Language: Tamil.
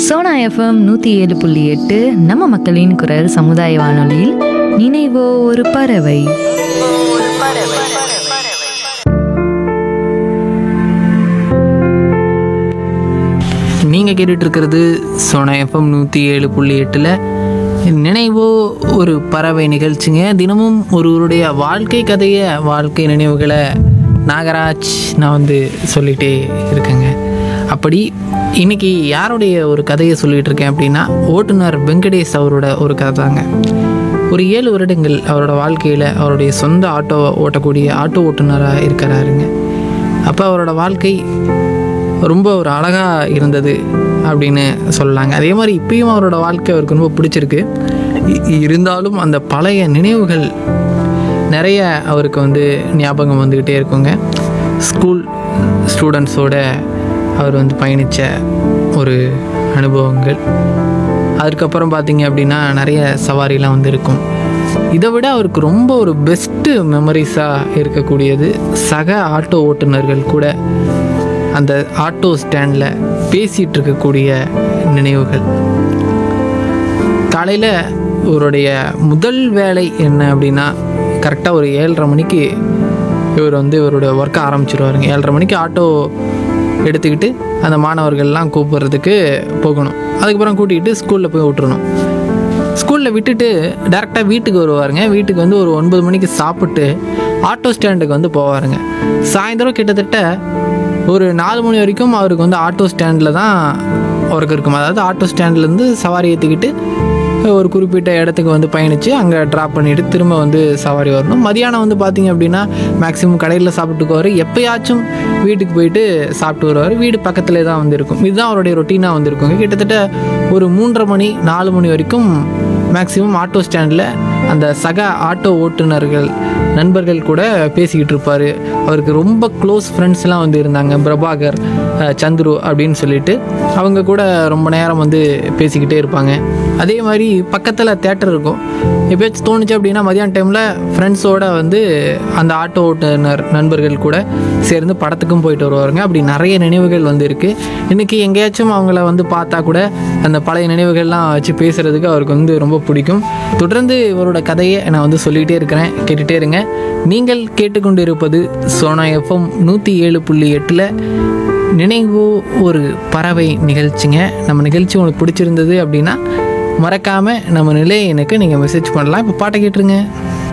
சோனா எஃப்எம் நூற்றி ஏழு புள்ளி எட்டு நம்ம மக்களின் குரல் சமுதாய வானொலியில் நினைவோ ஒரு பறவை நீங்கள் கேட்டுட்டு இருக்கிறது சோனா எஃப்எம் நூற்றி ஏழு புள்ளி எட்டில் நினைவோ ஒரு பறவை நிகழ்ச்சிங்க தினமும் ஒருவருடைய வாழ்க்கை கதையை வாழ்க்கை நினைவுகளை நாகராஜ் நான் வந்து சொல்லிகிட்டே இருக்கேங்க அப்படி இன்னைக்கு யாருடைய ஒரு கதையை சொல்லிகிட்டு இருக்கேன் அப்படின்னா ஓட்டுநர் வெங்கடேஷ் அவரோட ஒரு கதை தாங்க ஒரு ஏழு வருடங்கள் அவரோட வாழ்க்கையில் அவருடைய சொந்த ஆட்டோவை ஓட்டக்கூடிய ஆட்டோ ஓட்டுநராக இருக்கிறாருங்க அப்போ அவரோட வாழ்க்கை ரொம்ப ஒரு அழகாக இருந்தது அப்படின்னு சொல்லலாங்க அதே மாதிரி இப்பயும் அவரோட வாழ்க்கை அவருக்கு ரொம்ப பிடிச்சிருக்கு இ- இருந்தாலும் அந்த பழைய நினைவுகள் நிறைய அவருக்கு வந்து ஞாபகம் வந்துக்கிட்டே இருக்குங்க ஸ்கூல் ஸ்டூடெண்ட்ஸோட அவர் வந்து பயணித்த ஒரு அனுபவங்கள் அதுக்கப்புறம் பார்த்தீங்க அப்படின்னா நிறைய சவாரிலாம் வந்து இருக்கும் இதை விட அவருக்கு ரொம்ப ஒரு பெஸ்ட்டு மெமரிஸாக இருக்கக்கூடியது சக ஆட்டோ ஓட்டுநர்கள் கூட அந்த ஆட்டோ ஸ்டாண்டில் பேசிகிட்டு இருக்கக்கூடிய நினைவுகள் காலையில் இவருடைய முதல் வேலை என்ன அப்படின்னா கரெக்டாக ஒரு ஏழரை மணிக்கு இவர் வந்து இவரோட ஒர்க்கை ஆரம்பிச்சிருவாருங்க ஏழரை மணிக்கு ஆட்டோ எடுத்துக்கிட்டு அந்த மாணவர்கள்லாம் கூப்பிட்றதுக்கு போகணும் அதுக்கப்புறம் கூட்டிகிட்டு ஸ்கூலில் போய் விட்டுறணும் ஸ்கூலில் விட்டுட்டு டேரெக்டாக வீட்டுக்கு வருவாருங்க வீட்டுக்கு வந்து ஒரு ஒன்பது மணிக்கு சாப்பிட்டு ஆட்டோ ஸ்டாண்டுக்கு வந்து போவாருங்க சாயந்தரம் கிட்டத்தட்ட ஒரு நாலு மணி வரைக்கும் அவருக்கு வந்து ஆட்டோ ஸ்டாண்டில் தான் ஒர்க் இருக்கும் அதாவது ஆட்டோ ஸ்டாண்ட்லேருந்து சவாரி ஏற்றிக்கிட்டு ஒரு குறிப்பிட்ட இடத்துக்கு வந்து பயணித்து அங்கே ட்ராப் பண்ணிவிட்டு திரும்ப வந்து சவாரி வரணும் மதியானம் வந்து பார்த்தீங்க அப்படின்னா மேக்ஸிமம் கடையில் சாப்பிட்டுக்குவார் எப்பயாச்சும் வீட்டுக்கு போயிட்டு சாப்பிட்டு வருவார் வீடு பக்கத்துலேயே தான் வந்து இருக்கும் இதுதான் அவருடைய ரொட்டீனாக வந்திருக்குங்க கிட்டத்தட்ட ஒரு மூன்றரை மணி நாலு மணி வரைக்கும் மேக்ஸிமம் ஆட்டோ ஸ்டாண்டில் அந்த சக ஆட்டோ ஓட்டுநர்கள் நண்பர்கள் கூட பேசிக்கிட்டு இருப்பார் அவருக்கு ரொம்ப க்ளோஸ் ஃப்ரெண்ட்ஸ்லாம் வந்து இருந்தாங்க பிரபாகர் அஹ், சந்துரு அப்படின்னு சொல்லிட்டு அவங்க கூட ரொம்ப நேரம் வந்து பேசிக்கிட்டே இருப்பாங்க அதே மாதிரி பக்கத்தில் தேட்டர் இருக்கும் எப்பயாச்சும் தோணுச்சு அப்படின்னா மதியான டைமில் ஃப்ரெண்ட்ஸோட வந்து அந்த ஆட்டோ ஓட்டுநர் நண்பர்கள் கூட சேர்ந்து படத்துக்கும் போயிட்டு வருவாருங்க அப்படி நிறைய நினைவுகள் வந்து இருக்குது இன்றைக்கி எங்கேயாச்சும் அவங்கள வந்து பார்த்தா கூட அந்த பழைய நினைவுகள்லாம் வச்சு பேசுகிறதுக்கு அவருக்கு வந்து ரொம்ப பிடிக்கும் தொடர்ந்து இவரோட கதையை நான் வந்து சொல்லிகிட்டே இருக்கிறேன் கேட்டுகிட்டே இருங்க நீங்கள் கேட்டுக்கொண்டு இருப்பது சோனா எஃப்எம் நூற்றி ஏழு புள்ளி எட்டில் நினைவு ஒரு பறவை நிகழ்ச்சிங்க நம்ம நிகழ்ச்சி உங்களுக்கு பிடிச்சிருந்தது அப்படின்னா மறக்காமல் நம்ம நிலைய எனக்கு நீங்கள் மெசேஜ் பண்ணலாம் இப்போ பாட்டை கேட்டுருங்க